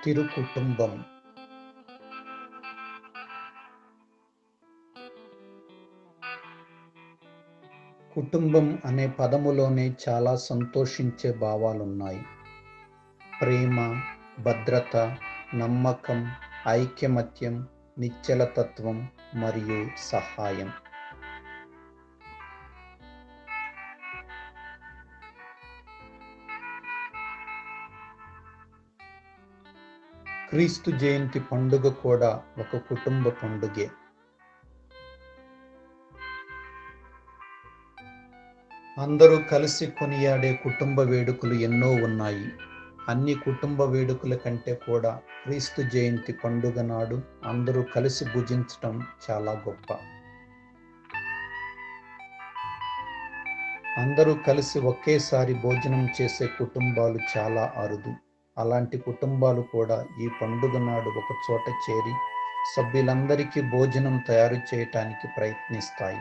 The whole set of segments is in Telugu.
తిరు కుటుంబం కుటుంబం అనే పదములోనే చాలా సంతోషించే భావాలున్నాయి ప్రేమ భద్రత నమ్మకం ఐక్యమత్యం నిశ్చలతత్వం మరియు సహాయం క్రీస్తు జయంతి పండుగ కూడా ఒక కుటుంబ పండుగే అందరూ కలిసి కొనియాడే కుటుంబ వేడుకలు ఎన్నో ఉన్నాయి అన్ని కుటుంబ వేడుకల కంటే కూడా క్రీస్తు జయంతి పండుగ నాడు అందరూ కలిసి భుజించటం చాలా గొప్ప అందరూ కలిసి ఒకేసారి భోజనం చేసే కుటుంబాలు చాలా అరుదు అలాంటి కుటుంబాలు కూడా ఈ పండుగ నాడు ఒక చోట చేరి సభ్యులందరికీ భోజనం తయారు చేయటానికి ప్రయత్నిస్తాయి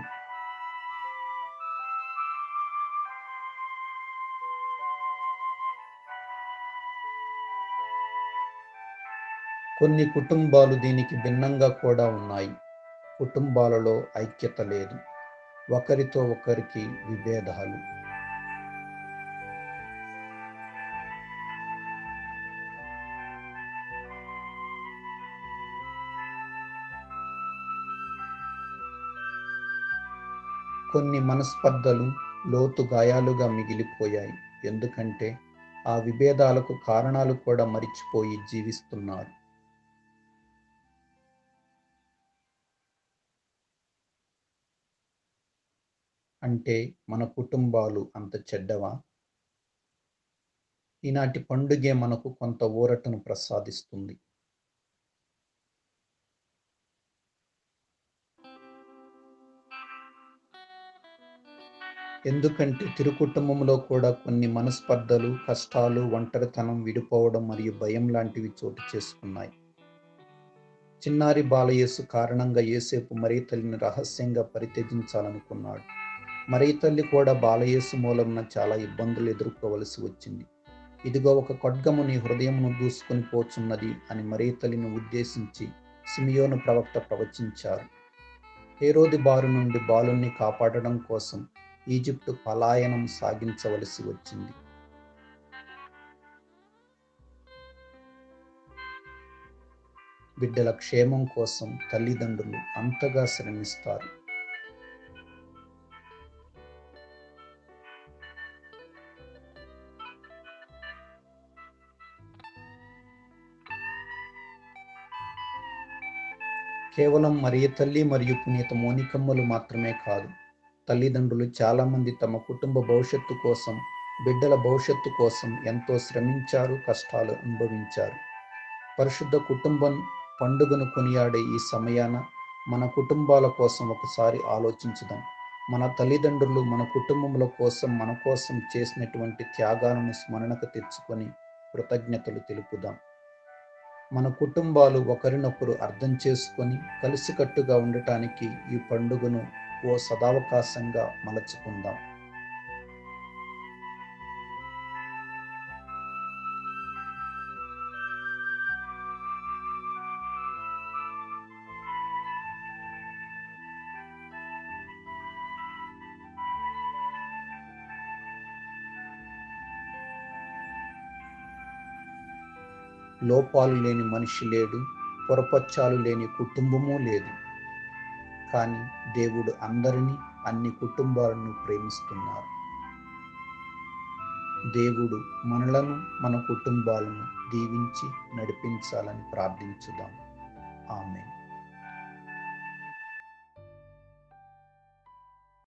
కొన్ని కుటుంబాలు దీనికి భిన్నంగా కూడా ఉన్నాయి కుటుంబాలలో ఐక్యత లేదు ఒకరితో ఒకరికి విభేదాలు కొన్ని మనస్పర్ధలు లోతు గాయాలుగా మిగిలిపోయాయి ఎందుకంటే ఆ విభేదాలకు కారణాలు కూడా మరిచిపోయి జీవిస్తున్నారు అంటే మన కుటుంబాలు అంత చెడ్డవా ఈనాటి పండుగే మనకు కొంత ఊరటను ప్రసాదిస్తుంది ఎందుకంటే తిరుకుటుంబంలో కూడా కొన్ని మనస్పర్ధలు కష్టాలు ఒంటరితనం విడిపోవడం మరియు భయం లాంటివి చోటు చేసుకున్నాయి చిన్నారి బాలయేసు కారణంగా ఏసేపు మరీ తల్లిని రహస్యంగా పరిత్యజించాలనుకున్నాడు మరీ తల్లి కూడా బాలయేసు మూలమున చాలా ఇబ్బందులు ఎదుర్కోవలసి వచ్చింది ఇదిగో ఒక ఖడ్గము నీ హృదయమును దూసుకొని పోచున్నది అని మరీ తల్లిని ఉద్దేశించి సిమియోను ప్రవక్త ప్రవచించారు హేరోది బారు నుండి బాలుని కాపాడడం కోసం ఈజిప్టు పలాయనం సాగించవలసి వచ్చింది బిడ్డల క్షేమం కోసం తల్లిదండ్రులు అంతగా శ్రమిస్తారు కేవలం మరియ తల్లి మరియు పునీత మోనికమ్మలు మాత్రమే కాదు తల్లిదండ్రులు చాలామంది తమ కుటుంబ భవిష్యత్తు కోసం బిడ్డల భవిష్యత్తు కోసం ఎంతో శ్రమించారు కష్టాలు అనుభవించారు పరిశుద్ధ కుటుంబం పండుగను కొనియాడే ఈ సమయాన మన కుటుంబాల కోసం ఒకసారి ఆలోచించుదాం మన తల్లిదండ్రులు మన కుటుంబముల కోసం మన కోసం చేసినటువంటి త్యాగాలను స్మరణకు తెచ్చుకొని కృతజ్ఞతలు తెలుపుదాం మన కుటుంబాలు ఒకరినొకరు అర్థం చేసుకొని కలిసికట్టుగా ఉండటానికి ఈ పండుగను ఓ సదావకాశంగా మలచుకుందాం లోపాలు లేని మనిషి లేడు పొరపచ్చాలు లేని కుటుంబము లేదు కానీ దేవుడు అందరినీ అన్ని కుటుంబాలను ప్రేమిస్తున్నారు దేవుడు మనలను మన కుటుంబాలను దీవించి నడిపించాలని ప్రార్థించుదాం ఆమె